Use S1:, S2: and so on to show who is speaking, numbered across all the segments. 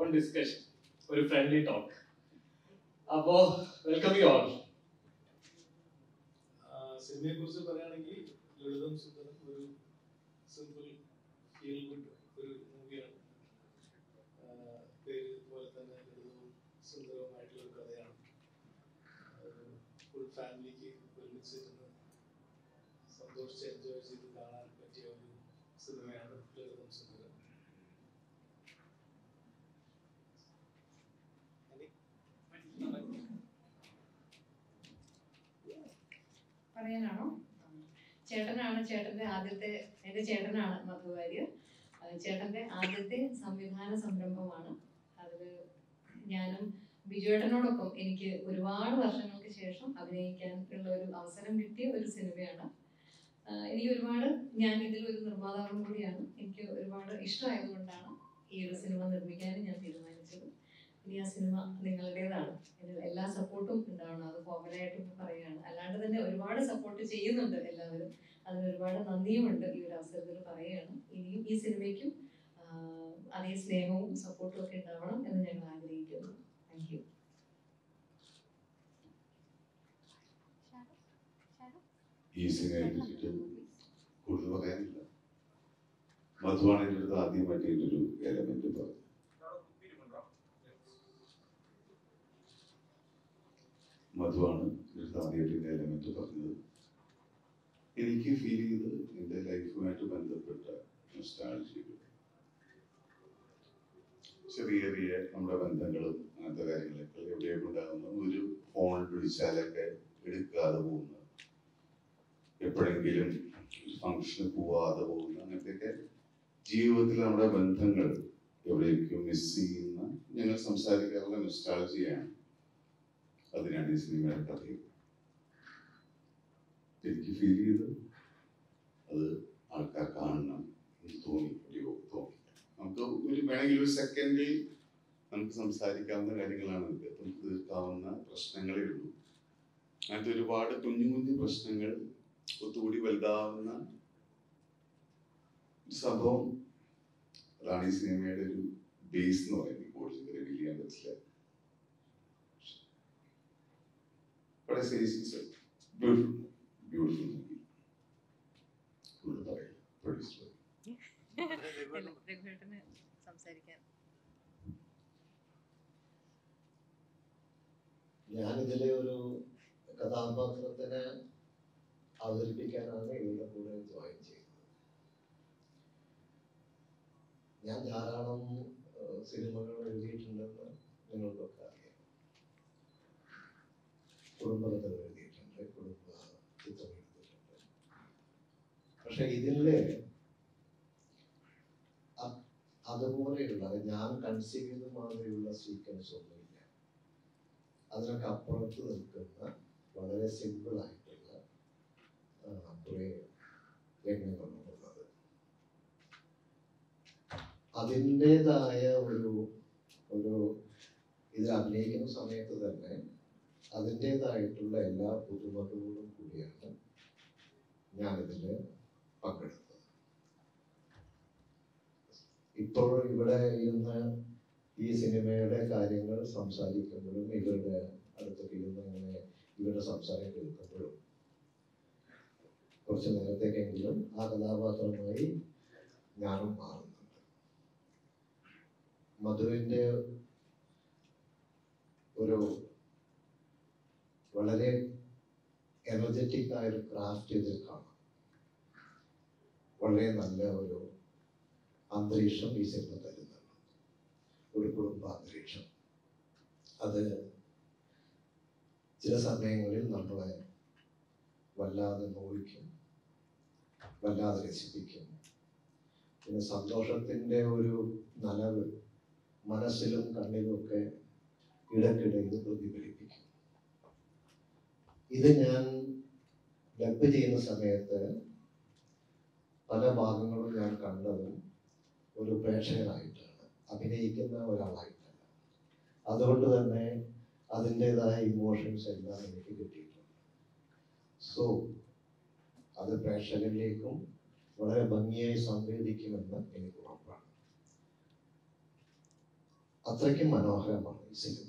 S1: Discussion ഒരു friendly talk അപ്പോ welcome you all
S2: സിനിമയെ കുറിച്ച് പറയുകയാണെങ്കിൽ ലളിതം സുന്ദരം ഒരു സിമ്പിൾ ഫീൽ ഗുഡ് ഒരു മൂവിയാണ് പേര് പോലെ തന്നെ ലളിതവും സുന്ദരവുമായിട്ടുള്ള ഒരു കഥയാണ് ഫുൾ ഫാമിലിക്ക് ഒരുമിച്ചിരുന്ന് സന്തോഷിച്ച് എൻജോയ് ചെയ്ത് കാണാൻ പറ്റിയ ഒരു സിനിമയാണ് ലളിതം സുന്ദരം
S3: പറയാനാണോ ചേട്ടനാണ് ചേട്ടന്റെ ആദ്യത്തെ എന്റെ ചേട്ടനാണ് മധു വാര്യർ അത് ചേട്ടന്റെ ആദ്യത്തെ സംവിധാന സംരംഭമാണ് അതിൽ ഞാനും ബിജുവേട്ടനോടൊപ്പം എനിക്ക് ഒരുപാട് വർഷങ്ങൾക്ക് ശേഷം അഭിനയിക്കാൻ ഉള്ള ഒരു അവസരം കിട്ടിയ ഒരു സിനിമയാണ് ആഹ് എനിക്ക് ഒരുപാട് ഞാൻ ഇതിൽ ഒരു നിർമ്മാതാവും കൂടിയാണ് എനിക്ക് ഒരുപാട് ഇഷ്ടമായതുകൊണ്ടാണ് ഈ ഒരു സിനിമ നിർമ്മിക്കാനും ഞാൻ തീരുമാനിച്ചത് ഇനി ആ സിനിമ നിങ്ങളുടേതാണ് ഇതിൽ എല്ലാ സപ്പോർട്ടും ഉണ്ടാവണം അത് ഫോർമലായിട്ട് ഇപ്പൊ പറയുകയാണ് അല്ലാണ്ട് തന്നെ ഒരുപാട് സപ്പോർട്ട് ചെയ്യുന്നുണ്ട് എല്ലാവരും അതിന് ഒരുപാട് നന്ദിയുമുണ്ട് ഈ ഒരു അവസരത്തിൽ പറയുകയാണ് ഇനിയും ഈ സിനിമയ്ക്കും ആഹ്, അതേ സ്നേഹവും സപ്പോർട്ടും ഒക്കെ ഉണ്ടാവണം എന്ന് ഞങ്ങൾ ആഗ്രഹിക്കുന്നു താങ്ക് യു
S4: ഈ സിനിമയെ പറ്റിയിട്ട് കൂടുതൽ പറയാനില്ല മധുവാണ് എൻ്റെ അടുത്ത് ആദ്യമായിട്ട് ഇതിൻ്റെ ഒരു എലമെന്റ് പറഞ്ഞു മധുവാണ് എൻ്റെ അടുത്ത് ആദ്യമായിട്ട് ഇതിൻ്റെ എലമെന്റ് പറഞ്ഞത് എനിക്ക് ഫീൽ ചെയ്ത് എൻ്റെ ലൈഫുമായിട്ട് ബന്ധപ്പെട്ട നൊസ്റ്റാൾജികൾ ചെറിയ ചെറിയ നമ്മുടെ ബന്ധങ്ങളും അങ്ങനത്തെ കാര്യങ്ങളൊക്കെ എവിടെയൊക്കെ ഉണ്ടാകുന്ന ഒരു ഫോൺ വിളിച്ചാലൊക്കെ എടുക്കാതെ പോകുന്ന എപ്പോഴെങ്കിലും ഫംഗ്ഷന് പോവാതെ പോകുന്ന അങ്ങനത്തെയൊക്കെ ജീവിതത്തിൽ നമ്മുടെ ബന്ധങ്ങൾ എവിടെയൊക്കെയോ മിസ് ചെയ്യുന്ന ഞങ്ങൾ സംസാരിക്കാറുള്ള നൊസ്റ്റാൾജിയാണ് അതിനാണ് ഈ സിനിമയുടെ കഥയും എനിക്ക് ഫീൽ ചെയ്ത് അത് ആൾക്കാർ കാണണം എന്ന് തോന്നി ഒരു തോന്നി നമുക്ക് ഒരു വേണമെങ്കിൽ ഒരു സെക്കൻഡിൽ നമുക്ക് സംസാരിക്കാവുന്ന കാര്യങ്ങളാണ് ഇത് നമുക്ക് തീർക്കാവുന്ന പ്രശ്നങ്ങളേ ഉള്ളൂ അങ്ങനത്തെ ഒരുപാട് കുഞ്ഞു കുഞ്ഞു പ്രശ്നങ്ങൾ ഒത്തുകൂടി വലുതാവുന്ന ഒരു സംഭവം അതാണ് ഈ സിനിമയുടെ ഒരു ബേസ് എന്ന് പറയുന്നത് കൂടുതൽ റിവീൽ ചെയ്യാൻ പറ്റില്ല But I say it's a beautiful, beautiful movie. കൂടുതൽ പറയില്ല പ്രൊഡ്യൂസ്
S3: രഘുവേട്ടന് സംസാരിക്കാൻ
S5: ഞാനിതിലെ ഒരു കഥാപാത്രത്തിനെ അവതരിപ്പിക്കാനാണ് ഇവരുടെ കൂടെ ജോയിൻ ചെയ്തത് ഞാൻ ധാരാളം ഏഹ്, സിനിമകൾ എഴുതിയിട്ടുണ്ടെന്ന് നിങ്ങൾക്കൊക്കെ അറിയാം കുടുംബകഥകൾ എഴുതിയിട്ടുണ്ട് കുടുംബ ചിത്രം എഴുതിയിട്ടുണ്ട് പക്ഷെ ഇതിലെ അ- അതുപോലെയുള്ള അത് ഞാൻ കൺസീവ് ചെയ്ത മാതിരിയുള്ള സീക്വൻസ് ഒന്നുമില്ല അതിനൊക്കെ അപ്പുറത്ത് നിൽക്കുന്ന വളരെ സിമ്പിൾ ആയിട്ടുള്ള ആ, കുറേ രംഗങ്ങളുള്ളത് അതിൻ്റെതായ ഒരു ഒരു ഇതിൽ അഭിനയിക്കുന്ന സമയത്ത് തന്നെ അതിൻ്റെതായിട്ടുള്ള എല്ലാ പുതുമകളോടും കൂടിയാണ് ഞാനിതിൽ പങ്കെടുത്തത് ഇപ്പോൾ ഇവിടെ ഇരുന്ന് ഈ സിനിമയുടെ കാര്യങ്ങൾ സംസാരിക്കുമ്പോഴും ഇവരുടെ അടുത്തൊക്കെ ഇരുന്ന് ഇങ്ങനെ ഇവരുടെ സംസാരം കേൾക്കുമ്പോഴും കുറച്ച് നേരത്തേക്കെങ്കിലും ആ കഥാപാത്രമായി ഞാനും മാറുന്നുണ്ട് മധുവിൻ്റെ ഒരു വളരെ എനർജറ്റിക് ആയ ഒരു ക്രാഫ്റ്റ് ഇതിൽ കാണാം വളരെ നല്ല ഒരു അന്തരീക്ഷം ഈ സിനിമ തരുന്നുണ്ട് ഒരു കുടുംബ അന്തരീക്ഷം അത് ചില സമയങ്ങളിൽ നമ്മളെ വല്ലാതെ നോവിക്കും വല്ലാതെ രസിപ്പിക്കും പിന്നെ സന്തോഷത്തിൻ്റെ ഒരു നനവ് മനസ്സിലും കണ്ണിലുമൊക്കെ ഇടയ്ക്കിടെ ഇത് പ്രതിഫലിപ്പിക്കും ഇത് ഞാൻ ഡബ് ചെയ്യുന്ന സമയത്ത് പല ഭാഗങ്ങളും ഞാൻ കണ്ടതും ഒരു പ്രേക്ഷകനായിട്ടാണ് അഭിനയിക്കുന്ന ഒരാളായിട്ടല്ല അതുകൊണ്ട് തന്നെ അതിൻ്റെതായ ഇമോഷൻസ് എല്ലാം എനിക്ക് കിട്ടിയിട്ടുണ്ട് സോ അത് പ്രേക്ഷകരിലേക്കും വളരെ ഭംഗിയായി സംവേദിക്കുമെന്ന് എനിക്ക് ഉറപ്പാണ് അത്രയ്ക്കും മനോഹരമാണ് ഈ സിനിമ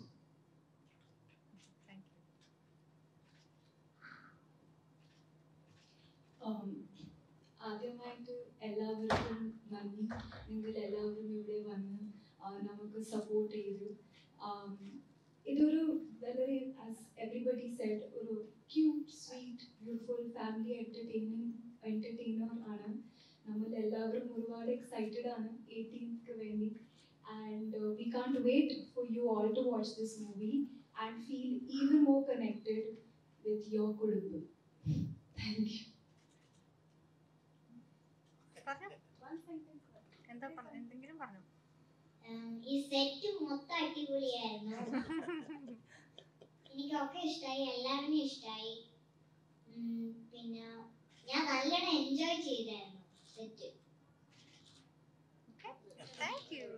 S6: Um, ആദ്യമായിട്ട് എല്ലാവർക്കും നന്ദി നിങ്ങൾ എല്ലാവരും ഇവിടെ വന്ന് ആ, നമുക്ക് സപ്പോർട്ട് ചെയ്തു Um, ഇതൊരു വളരെ ആസ് എവറിബഡി സെഡ് ഒരു cute sweet beautiful family entertaining entertainer ആണ് നമ്മൾ എല്ലാവരും ഒരുപാട് എക്സൈറ്റഡ് ആണ് എയ്റ്റീൻക്ക് വേണ്ടി and we can't wait for you all to watch this movie and feel even more connected with your കുടുംബം താങ്ക് യു
S7: എന്താ പറഞ്ഞ എന്തെങ്കിലും പറഞ്ഞു
S8: ഉം, ഈ സെറ്റ് മൊത്തം അടിപൊളിയായിരുന്നു എനിക്കൊക്കെ ഇഷ്ടമായി എല്ലാവരും ഇഷ്ടമായി ഉം, പിന്നെ ഞാൻ നല്ലോണം എൻജോയ് ചെയ്തായിരുന്നു സെറ്റ്
S7: താങ്ക് യു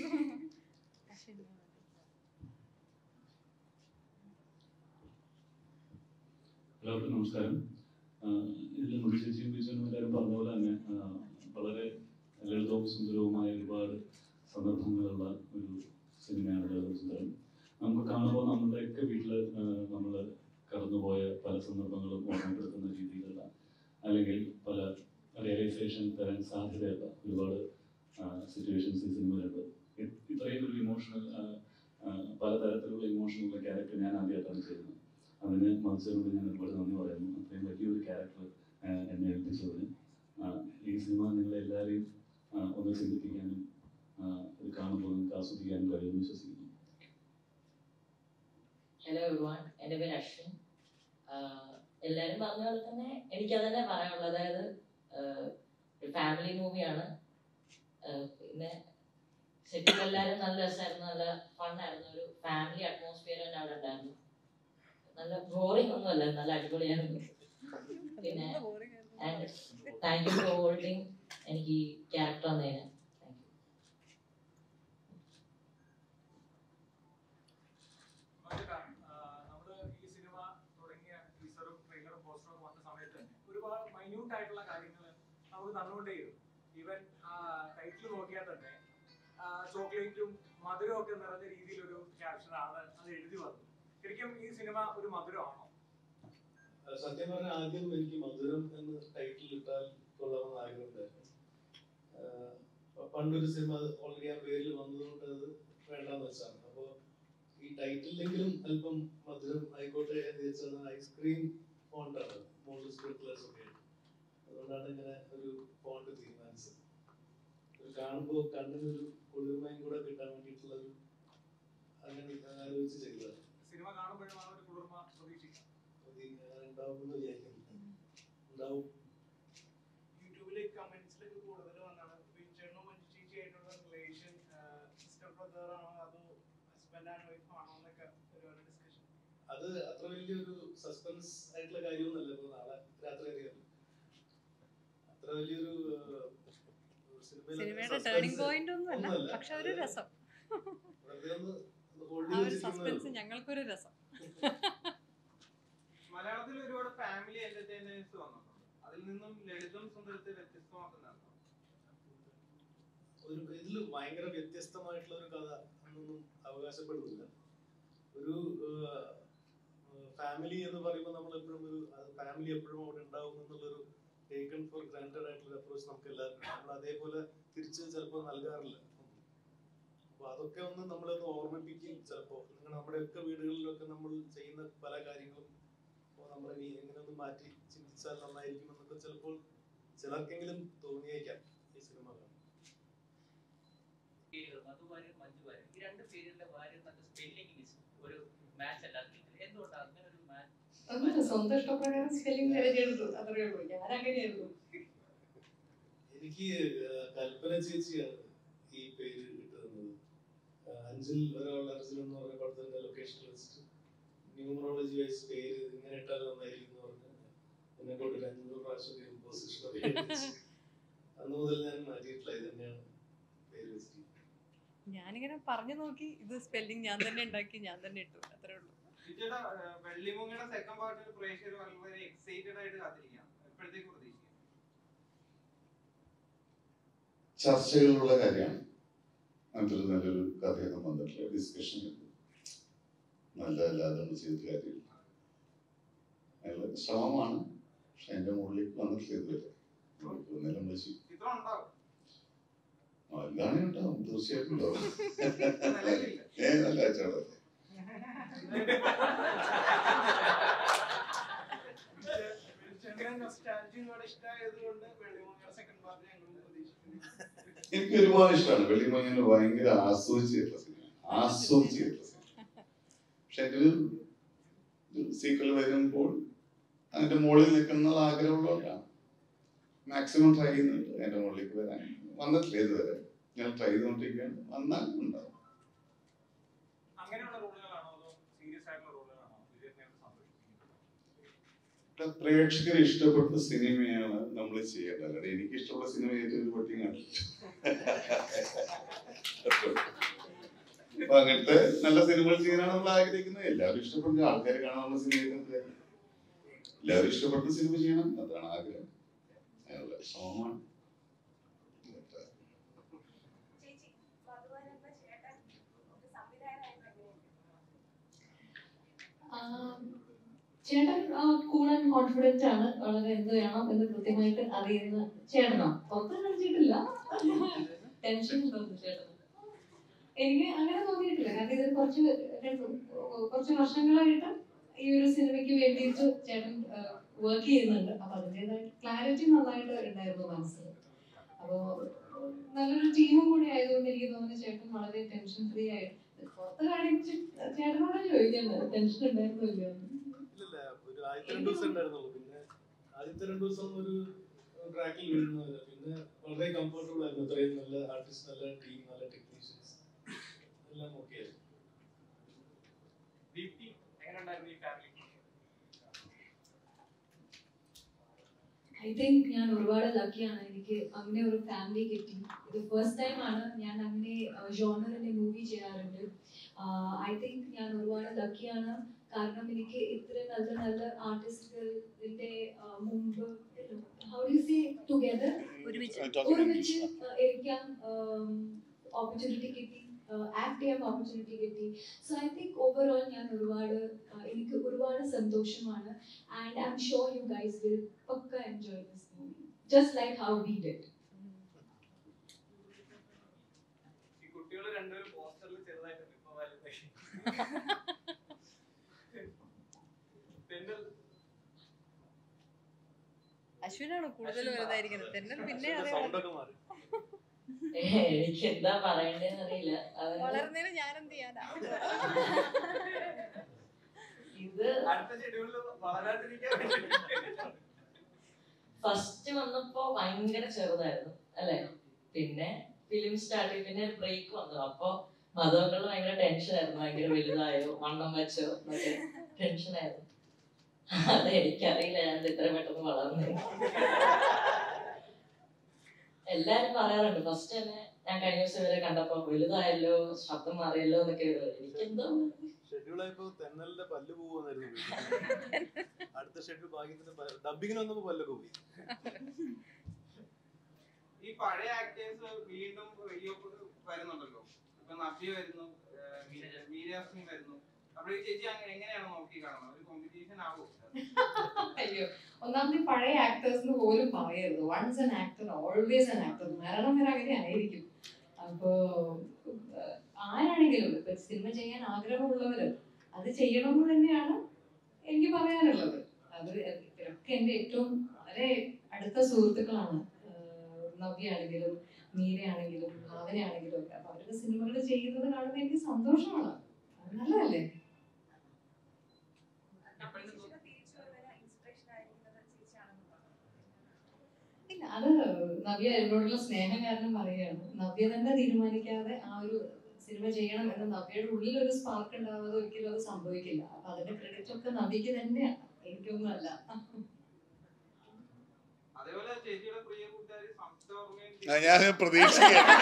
S9: എല്ലാവർക്കും നമസ്കാരം ആഹ് ഇതിൽ മുടിച്ചേച്ചിയും ബിജുനും എല്ലാവരും പറഞ്ഞ പോലെ തന്നെ ആഹ് വളരെ ലളിതവും സുന്ദരവുമായ ഒരുപാട് സന്ദർഭങ്ങളുള്ള ഒരു സിനിമയാണ് ലളിതവും സുന്ദരം നമുക്ക് കാണുമ്പോൾ നമ്മുടെയൊക്കെ വീട്ടിൽ നമ്മൾ കടന്നുപോയ പല സന്ദർഭങ്ങളും ഓർമ്മപ്പെടുത്തുന്ന രീതിയിലുള്ള അല്ലെങ്കിൽ പല റിയലൈസേഷൻ തരാൻ സാധ്യതയുള്ള ഒരുപാട് സിറ്റുവേഷൻസ് ഈ സിനിമയിലുണ്ട് ഇ- ഇത്രയും ഒരു ഇമോഷണൽ പലതരത്തിലുള്ള ഇമോഷണലുള്ള ക്യാരക്ടർ ഞാൻ ആദ്യമായിട്ടാണ് ചെയ്യുന്നത് അതിന് മത്സരോട് ഞാൻ ഒരുപാട് നന്ദി പറയുന്നു അത്രയും വലിയൊരു ക്യാരക്ടർ എന്നെ ഏൽപ്പിച്ചതിന് ആ, ഈ സിനിമ നിങ്ങളെ എല്ലാവരെയും ആ, ഒന്ന് ചിന്തിപ്പിക്കാനും ആ, ഇത് കാണുമ്പോൾ നിങ്ങൾക്ക് ആസ്വദിക്കാനും കഴിയുമെന്ന് വിശ്വസിക്കുന്നു
S10: ഹലോ എവ്രിവൺ എൻ്റെ പേര് അശ്വിൻ ആഹ് എല്ലാവരും പറഞ്ഞ പോലെ തന്നെ എനിക്ക് അതന്നെ പറയാനുള്ളത് അതായത് ആഹ് ഒരു ഫാമിലി മൂവിയാണ് പിന്നെ സെറ്റിൽ എല്ലാവരും നല്ല രസമായിരുന്നു നല്ല ഫണ്ണായിരുന്നു ഒരു ഫാമിലി അറ്റ്മോസ്ഫിയർ തന്നെ അവിടെ ഉണ്ടായിരുന്നു നല്ല ബോറിംഗ് ഒന്നുമല്ല നല്ല അടിപൊളിയായിരുന്നു പിന്നെ and thank you for holding എനിക്ക് ഈ ക്യാരക്ടർ തന്നതിന് താങ്ക് യു
S11: നമ്മള് ഈ സിനിമ തുടങ്ങിയ ടീസറും ട്രെയിലറും പോസ്റ്ററും ഒക്കെ വന്ന സമയത്ത് തന്നെ ഒരുപാട് മൈന്യൂട്ട് ആയിട്ടുള്ള കാര്യങ്ങൾ നമുക്ക് തന്നുകൊണ്ടേയിരുന്നു ഈവൻ ടൈറ്റിൽ നോക്കിയാൽ തന്നെ ചോക്ലേറ്റും മധുരവും ഒക്കെ നിറഞ്ഞ രീതിയിലൊരു ക്യാപ്ഷനാണ് അത് എഴുതി വന്നത് ശരിക്കും ഈ സിനിമ ഒരു മധുരമാണോ
S2: അഹ് സത്യം പറഞ്ഞാൽ ആദ്യം എനിക്ക് മധുരം എന്ന് ടൈറ്റിൽ ഇട്ടാൽ കൊള്ളാമെന്ന് ആഗ്രഹമുണ്ടായിരുന്നു ആഹ് പ- പണ്ടൊരു സിനിമ ഓൾറെഡി ആ പേരിൽ വന്നതുകൊണ്ട് അത് വേണ്ടാന്ന് വെച്ചാണ് അപ്പോൾ ഈ ടൈറ്റിലെങ്കിലും അല്പം മധുരം ആയിക്കോട്ടെ എന്ന് വെച്ചാൽ ഐസ്ക്രീം ഫോണ്ടാണ് മുകളിൽ സ്പ്രിംഗ്ലേഴ്സ് ഒക്കെ ആയിട്ട്. അതുകൊണ്ടാണ് ഇങ്ങനെ ഒരു ഫോണ്ട് തീരുമാനിച്ചത് ഒരു കാണുമ്പോൾ കണ്ണിനൊരു കുളിർമയും കൂടെ കിട്ടാൻ വേണ്ടിയിട്ടുള്ള ഒരു അങ്ങനെ ആലോചിച്ച് ചെയ്തതാണ്
S11: സിനിമ കാണുമ്പോഴും ആ ഒരു കുളിർമ പ്രതീക്ഷിക്കാം
S2: അത് ഇങ്ങനെ ഉണ്ടാവുമെന്ന് വിചാരിക്കുന്നു ഉണ്ടാവും
S11: യൂട്യൂബില് കമന്റ്സിലൊക്കെ കൂടുതൽ വന്നാണ് വിൻചേട്ടനും മഞ്ജുചേച്ചിയായിട്ടുള്ള റിലേഷൻ സിസ്റ്റർ ബ്രദർ ആണോ അതോ ഹസ്ബൻഡ് ആൻഡ് വൈഫ് ആണോ എന്നൊക്കെ ഒരുപാട് ഡിസ്കഷൻ
S2: അത് അത്ര വലിയൊരു സസ്പെൻസ് ആയിട്ടുള്ള കാര്യമൊന്നുമല്ല ഇപ്പൊ നാളെ രാത്രി അറിയാം അത്ര വലിയൊരു ഏഹ്, സിനിമയിലൊക്കെ
S7: സിനിമയുടെ
S2: suspense
S7: ടേണിംഗ് പോയിന്റ് ഒന്നുമല്ല
S2: ഒന്നുമല്ല.
S7: പക്ഷെ ഒരു രസം
S2: വെറുതെ ഒന്ന് hold
S7: ആ
S2: ചെയ്ത്
S7: ഒരു
S2: വെച്ചിരിക്കുന്നതേ
S7: സസ്പെൻസ്
S2: ഉള്ളൂ.
S7: ഞങ്ങൾക്കൊരു രസം
S11: മലയാളത്തിൽ ഒരുപാട് ഫാമിലി എന്റർടൈനേഴ്സ് വന്നിട്ടുണ്ട് അതിൽ നിന്നും ലളിതം സുന്ദരത്തെ വ്യത്യസ്തമാക്കുന്നതാണ്
S2: ഒരു ഇതിൽ ഭയങ്കര വ്യത്യസ്തമായിട്ടുള്ള ഒരു കഥ എന്നൊന്നും അവകാശപ്പെടുന്നില്ല ഒരു ഫാമിലി എന്ന് പറയുമ്പോൾ നമ്മൾ എപ്പോഴും ഒരു ഫാമിലി എപ്പോഴും അവിടെ ഉണ്ടാവും എന്നുള്ളൊരു ടേക്കൺ ഫോർ ഗ്രാൻഡഡ് ആയിട്ടുള്ള അപ്രോച്ച് നമുക്ക് എല്ലാവർക്കും നമ്മൾ അതേപോലെ തിരിച്ച് ചിലപ്പോൾ നൽകാറില്ല അപ്പൊ അതൊക്കെ ഒന്ന് നമ്മളൊന്ന് ഓർമ്മിപ്പിക്കും ചിലപ്പോൾ നിങ്ങൾ നമ്മുടെയൊക്കെ വീടുകളിലൊക്കെ നമ്മൾ ചെയ്യുന്ന പല കാര്യങ്ങളും അപ്പോൾ നമ്മൾ ഇനി എങ്ങനെ ഒന്ന് മാറ്റി ചിന്തിച്ചാൽ നന്നായിരിക്കും എന്നൊക്കെ ചിലപ്പോൾ ചിലർക്കെങ്കിലും തോന്നിയേക്കാം ഈ സിനിമ കാണുമ്പോൾ
S12: പേരുകൾ മധുവാര്യർ മഞ്ജുവാര്യർ ഈ രണ്ട് പേരുകളുടെ വാര്യർ നല്ല സ്പെല്ലിംഗ് മിസ് ഒരു മാച്ച് അല്ല എന്തുകൊണ്ടാണ് അങ്ങനെ ഒരു മാച്ച്
S3: ഒന്നുമില്ല സ്വന്തം ഇഷ്ടപ്രകാരം സ്പെല്ലിംഗ് തിരഞ്ഞെടുത്തു അത്രയേ ഉള്ളൂ ഞാൻ അങ്ങനെയായിരുന്നു
S2: എനിക്ക് ഏഹ്, കൽപ്പന ചേച്ചിയാണ് ഈ പേര് ഇട്ട് തന്നത് ഏഹ്, അഞ്ചിൽ ഒരാൾ അർജുൻ എന്ന് പറഞ്ഞ പടത്തിന്റെ ലൊക്കേഷൻ വെച്ചിട്ട് ന്യൂമറോളജി വൈസ് പേര് ഇങ്ങനെ ഇട്ടാൽ നന്നായിരിക്കും എന്ന് പറഞ്ഞ് എന്നെ കൊണ്ട് ഒരു അഞ്ഞൂറ് പ്രാവശ്യം പൊസിഷൻ അന്ന് മുതൽ ഞാൻ മാറ്റിയിട്ടില്ല ഇത് തന്നെയാണ് പേര് വെച്ചിരിക്കുന്നത്
S7: ഞാനിങ്ങനെ പറഞ്ഞു നോക്കി ഇത് സ്പെല്ലിംഗ് ഞാൻ തന്നെ ഉണ്ടാക്കി ഞാൻ തന്നെ ഇട്ടു അത്രേ ഉള്ളൂ
S11: വിജയുടെ വെള്ളിമുങ്ങയുടെ സെക്കൻഡ് പാർട്ടിൽ പ്രേക്ഷകർ വളരെ എക്സൈറ്റഡ് ആയിട്ട് കാത്തിരിക്കുകയാണ് എപ്പോഴത്തേക്ക് പ്രതീക്ഷിക്കാം
S4: ചർച്ചകളിലുള്ള കാര്യമാണ് അങ്ങനത്തെ ഒരു നല്ലൊരു കഥയൊന്നും വന്നിട്ടില്ല ഡിസ്കഷൻ നല്ലതല്ലാതെ നമ്മൾ ചെയ്തിട്ട് കാര്യമില്ല അതിനുള്ള ശ്രമമാണ് പക്ഷെ അതിന്റെ മുകളിലേക്ക് വന്നിട്ടില്ല ഇതുവരെ മുകളിലേക്ക് വന്നാലും നമ്മൾ ചെയ്യും
S11: ചിത്രം ഉണ്ടാവും
S4: ആ, എല്ലാവരും ഉണ്ടാവും തീർച്ചയായിട്ടും ഉണ്ടാവും ഏ നല്ല കച്ചവടം
S11: ചെന്നൈ നൊസ്റ്റാൾജിയോട് ഇഷ്ടമായത് കൊണ്ട് വെള്ളിമൂങ്ങ സെക്കൻഡ് പാർട്ട് ഞങ്ങൾ പ്രതീക്ഷിക്കുന്നു
S4: എനിക്ക് ഒരുപാട് ഇഷ്ടമാണ് വെള്ളിമഞ്ഞിന് ഭയങ്കര ആസ്വദിച്ച് ചെയ്തിട്ടുള്ള സിനിമ ആസ്വദിച്ച് ചെയ്തിട്ടുള്ള സിനിമ പക്ഷെ എൻ്റെ ഒരു സീക്വൽ വരുമ്പോൾ അതിന്റെ മുകളിൽ നിൽക്കുന്ന ആഗ്രഹമുള്ളതുകൊണ്ടാണ് മാക്സിമം ട്രൈ ചെയ്യുന്നുണ്ട് അതിന്റെ മുകളിലേക്ക് വരാൻ വന്നിട്ടില്ല ഇതുവരെ ഞാൻ ട്രൈ ചെയ്തുകൊണ്ടിരിക്കുകയാണ് വന്നാലും ഉണ്ടാവും
S11: അങ്ങനെയുള്ള റോളുകളാണോ അതോ സീരിയസ് ആയിട്ടുള്ള റോളുകളാണോ വിജയത്തിനെ സന്തോഷിപ്പിക്കുന്നത്
S4: ഇവിടെ പ്രേക്ഷകരെ ഇഷ്ടപ്പെട്ട സിനിമയാണ് നമ്മൾ ചെയ്യേണ്ടത് അല്ലാതെ എനിക്ക് ഇഷ്ടമുള്ള സിനിമ ഏറ്റവും പറ്റി കാണില്ല അപ്പൊ അങ്ങനത്തെ നല്ല സിനിമകൾ ചെയ്യാനാണ് നമ്മൾ ആഗ്രഹിക്കുന്നത് എല്ലാവരും ഇഷ്ടപ്പെട്ട ആൾക്കാർ കാണാനുള്ള സിനിമ ചെയ്യുന്നത് കാര്യം. എല്ലാവരും ഇഷ്ടപ്പെട്ട സിനിമ ചെയ്യണം അതാണ് ആഗ്രഹം അതിനുള്ള ശ്രമമാണ്
S3: ആം, ചേട്ടൻ കൂൾ ആൻഡ് കോൺഫിഡന്റ് ആണ് വളരെ എന്ത് വേണം എന്ന് കൃത്യമായിട്ട് അറിയുന്ന ചേട്ടനോ പുറത്ത് കാണിച്ചിട്ടില്ല ടെൻഷൻ തോന്നുന്നു ചേട്ടൻ എനിക്ക് അങ്ങനെ തോന്നിയിട്ടില്ല കാരണം ഇത് കുറച്ച് രണ്ട് കുറച്ച് വർഷങ്ങളായിട്ട് ഈ ഒരു സിനിമയ്ക്ക് വേണ്ടിയിട്ട് ചേട്ടൻ വർക്ക് ചെയ്യുന്നുണ്ട് അപ്പൊ അതിൻ്റെതായ ക്ലാരിറ്റി നന്നായിട്ട് ഉണ്ടായിരുന്നു മനസ്സിൽ അപ്പോ നല്ലൊരു ടീമും കൂടി ആയതുകൊണ്ട് എനിക്ക് തോന്നുന്നു ചേട്ടൻ വളരെ ടെൻഷൻ ഫ്രീ ആയിട്ട് പുറത്ത് കാണിച്ച് ചേട്ടനോട് ചോദിക്കണ്ടത് ടെൻഷൻ ഉണ്ടായിരുന്നില്ല
S2: ഇല്ലില്ല ഒരു ആദ്യത്തെ രണ്ട് ദിവസം ഉണ്ടായിരുന്നുള്ളൂ പിന്നെ ആദ്യത്തെ രണ്ട് ദിവസം ഒരു ട്രാക്കിൽ വീഴുന്നതല്ല പിന്നെ വളരെ കംഫർട്ടബിൾ ആയിരുന്നു ഇത്രയും നല്ല ആർട്ടിസ്റ്റ് നല്ല ടീം നല്ല ടെക്നീഷ്യൻസ് എല്ലാം ഓക്കെ ആയിരുന്നു
S11: ദീപ്തി എങ്ങനെ ഉണ്ടായിരുന്നു ഈ ഫാമിലി
S6: ഐ തിങ്ക് ഞാൻ ഒരുപാട് ലക്കിയാണ് എനിക്ക് അങ്ങനെ ഒരു ഫാമിലി കിട്ടി ഇത് ഫസ്റ്റ് ടൈം ആണ് ഞാൻ അങ്ങനെ ജോണറിന്റെ മൂവി ചെയ്യാറുണ്ട് ഐ തിങ്ക് ഞാൻ ഒരുപാട് ലക്കിയാണ് കാരണം എനിക്ക് ഇത്ര നല്ല നല്ല ആർട്ടിസ്റ്റുകളുടെ മുമ്പ് ഹൗ ഡു സേ ടുഗദർ
S7: ഒരുമിച്ച്
S6: ഒരുമിച്ച് ഇരിക്കാൻ ഓപ്പർച്യൂണിറ്റി കിട്ടി ആക്ട് ചെയ്യാൻ ഓപ്പർച്യൂണിറ്റി കിട്ടി സോ ഐ തിങ്ക് ഓവറോൾ ഞാൻ ഒരുപാട് uh, എനിക്ക് ഒരുപാട് സന്തോഷമാണ് and I'm sure you guys will പക്ക enjoy this movie just like how we did
S11: ഈ കുട്ടികൾ രണ്ടുപേരും പോസ്റ്ററിൽ ചെറുതായിട്ടുണ്ട് ഇപ്പൊ വലുതായി തെന്നൽ
S7: അശ്വിനാണ് കൂടുതൽ വലുതായിരിക്കുന്നത് തെന്നൽ പിന്നെ
S2: സൗണ്ട് ഒക്കെ മാറി
S10: എനിക്ക് എന്താ പറയണ്ടേന്ന് അറിയില്ല അവന്
S7: വളർന്നതിന് ഞാൻ എന്ത് ചെയ്യാനാ
S10: ഇത്
S11: അടുത്ത ഷെഡ്യൂളിൽ വളരാതിരിക്കാൻ വേണ്ടി
S10: ഫസ്റ്റ് വന്നപ്പോ ഭയങ്കര ചെറുതായിരുന്നു അല്ലെ പിന്നെ ഫിലിം സ്റ്റാർട്ട് ചെയ്ത് പിന്നെ ബ്രേക്ക് വന്നു അപ്പൊ മധുക്കളിൽ ഭയങ്കര ടെൻഷൻ ആയിരുന്നു ഭയങ്കര വലുതായോ വണ്ണം വെച്ചോ എന്നൊക്കെ ടെൻഷൻ ആയിരുന്നു അത് എനിക്കറിയില്ല ഞാൻ ഇത്ര പെട്ടെന്ന് വളർന്നു എല്ലാരും പറയാറുണ്ട് ഫസ്റ്റ് തന്നെ ഞാൻ കഴിഞ്ഞ ദിവസം ഇവരെ കണ്ടപ്പോ വലുതായല്ലോ ശബ്ദം മാറിയല്ലോ എന്നൊക്കെ എനിക്കെന്തോ
S2: ഷെഡ്യൂൾ ആയപ്പോ തെന്നലിന്റെ പല്ല് പോകുന്നായിരുന്നു അടുത്ത ഷെഡ്യൂൾ ഭാഗ്യത്തിന് ഡബിങ്ങിന് വന്നപ്പോ പല്ലൊക്കെ പോയി
S11: ഈ പഴയ ആക്ടേഴ്സ് വീണ്ടും വലിയ വരുന്നുണ്ടല്ലോ ഇപ്പൊ നഫി വരുന്നു മീരാസ്മി വരുന്നു അപ്പോൾ ഈ ചേച്ചി അങ്ങ് എങ്ങനെയാണ് നോക്കി കാണുന്നത് ഒരു കോമ്പറ്റീഷൻ ആവോ
S3: അയ്യോ ഒന്നാമത് ഈ പഴയ ആക്ടേഴ്സിന് പോലും പറയരുത് once an actor always an actor മരണം വരെ അങ്ങനെ ആയിരിക്കും അപ്പോ ഏഹ്, ആരാണെങ്കിലും ഇപ്പൊ സിനിമ ചെയ്യാൻ ആഗ്രഹമുള്ളവര് അത് ചെയ്യണം എന്ന് തന്നെയാണ് എനിക്ക് പറയാനുള്ളത് അത് ഇവരൊക്കെ എന്റെ ഏറ്റവും വളരെ അടുത്ത സുഹൃത്തുക്കളാണ് ഏഹ്, നവ്യയാണെങ്കിലും മീരയാണെങ്കിലും ഭാവനയാണെങ്കിലും ഒക്കെ അപ്പൊ അവരുടെ സിനിമകൾ ചെയ്യുന്നത് കാണുമ്പോൾ എനിക്ക് സന്തോഷമാണ് അത് നല്ലതല്ലേ ഇല്ല അത് നവ്യ എന്നോടുള്ള സ്നേഹം കാരണം പറയുകയാണ് നവ്യ തന്നെ തീരുമാനിക്കാതെ ആ ഒരു സിനിമ ചെയ്യണം എന്ന് നവ്യയുടെ ഉള്ളിൽ ഒരു സ്പാർക്ക് ഉണ്ടാവാതെ ഒരിക്കലും അത് സംഭവിക്കില്ല അപ്പൊ അതിന്റെ ക്രെഡിറ്റ് ഒക്കെ നവ്യക്ക് തന്നെയാണ് എനിക്കൊന്നും അല്ല
S11: അതേപോലെ ചേച്ചിയുടെ പ്രിയ കൂട്ടുകാരി സംസ്ഥ
S4: ആ, ഞാൻ പ്രതീക്ഷിക്കണ്ട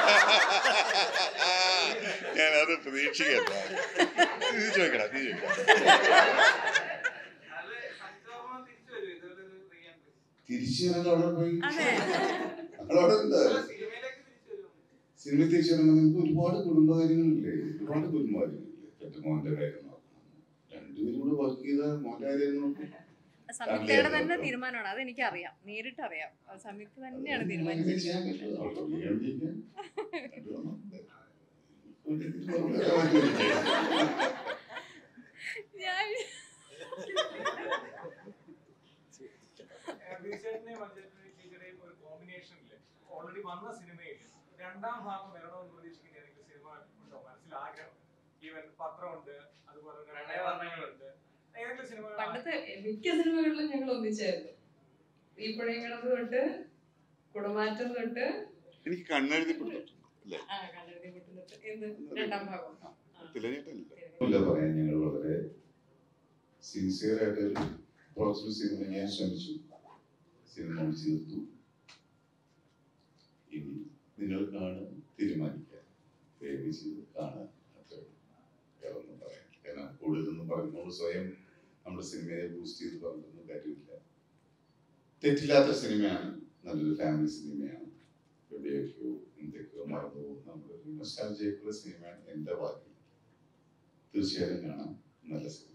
S4: ഞാനത് പ്രതീക്ഷിക്കണ്ട നീ ചോദിക്കടാ നീ ചോദിക്കടാ
S11: അത് സംസ്ഥ തിരിച്ചു വരും ഇതുപോലെ ഒരു റീ എൻട്രി
S4: തിരിച്ചു വരാൻ അവിടെ പോയി
S7: അതെ
S4: അവിടെ ഉണ്ട്
S11: സിനിമയിലേക്ക് തിരിച്ചു വരും
S4: സിനിമ തിരിച്ചു വരുമ്പോൾ നിങ്ങൾക്ക് ഒരുപാട് കുടുംബകാര്യങ്ങളില്ലേ ഒരുപാട് കുടുംബകാര്യങ്ങളില്ലേ പെറ്റ മോന്റെ കാര്യം നോക്കണം രണ്ടുപേരും കൂടെ വർക്ക് ചെയ്ത മോന്റെ കാര്യം നോക്കും
S7: സംയുക്തയുടെ തന്നെ തീരുമാനമാണ് അത് എനിക്കറിയാം നേരിട്ട് അറിയാം അത് സംയുക്ത തന്നെയാണ്
S4: അങ്ങനെ ചെയ്യാൻ
S7: തീരുമാനിച്ചത്
S4: പറ്റുമോ? അവളുടെ വീട് എവിടെയൊക്കെ? അതുകൊണ്ടാണ് ഇവിടെ ഇതിന് മറുപടി പറയാൻ പറ്റില്ല.
S7: ഞാൻ
S11: ബിജുചേട്ടനെയും മഞ്ജുചേട്ടനെയും ചേച്ചിയുടെയും ഒരു കോമ്പിനേഷനിൽ ഓൾറെഡി വന്ന സിനിമയിൽ രണ്ടാം ഭാഗം വരണമെന്ന് പ്രതീക്ഷിക്കുന്ന ഏതെങ്കിലും സിനിമ ഉണ്ടോ മനസ്സിൽ ആഗ്രഹം ഈവൻ പത്രമുണ്ട് അതുപോലെ തന്നെ പ്രണയവർണ്ണങ്ങളുണ്ട് ഏതെങ്കിലും സിനിമ
S7: പണ്ടത്തെ മിക്ക സിനിമകളിലും ഞങ്ങൾ ഒന്നിച്ചായിരുന്നു ഈ പുഴയും കിടന്ന് തൊട്ട് കുടമാറ്റം തൊട്ട്
S4: എനിക്ക് കണ്ണെഴുതിപ്പെട്ടു അല്ലേ
S7: ആ കണ്ടെഴുതി പൊട്ടും തൊട്ട് എന്ത് രണ്ടാം ഭാഗം
S4: തിലഞ്ഞിട്ടില്ല ഇല്ല പറയാൻ ഞങ്ങൾ വളരെ സിൻസിയർ ആയിട്ട് ഒരു പ്രോസസ് സിനിമ ഞാൻ ശ്രമിച്ചു സിനിമ തീർത്തു ഇനി നിങ്ങൾ കാണുക തീരുമാനിക്കുക ദയവ് ചെയ്ത് കാണുക അത്രേ ഉള്ളൂ. വേറെ ഒന്നും പറയാൻ കാരണം കൂടുതലൊന്നും പറയുമ്പോൾ സ്വയം നമ്മുടെ സിനിമയെ ബൂസ്റ്റ് ചെയ്ത് പറഞ്ഞൊന്നും കാര്യമില്ല തെറ്റില്ലാത്ത സിനിമയാണ് നല്ലൊരു ഫാമിലി സിനിമയാണ് എവിടെയൊക്കെയോ എന്തൊക്കെയോ മറന്നു പോകുന്ന നമ്മുടെ നൊസ്റ്റാൾജിയക്കുള്ള സിനിമയാണ് എൻ്റെ വാക്കിൽ തീർച്ചയായും കാണാം നല്ല സിനിമ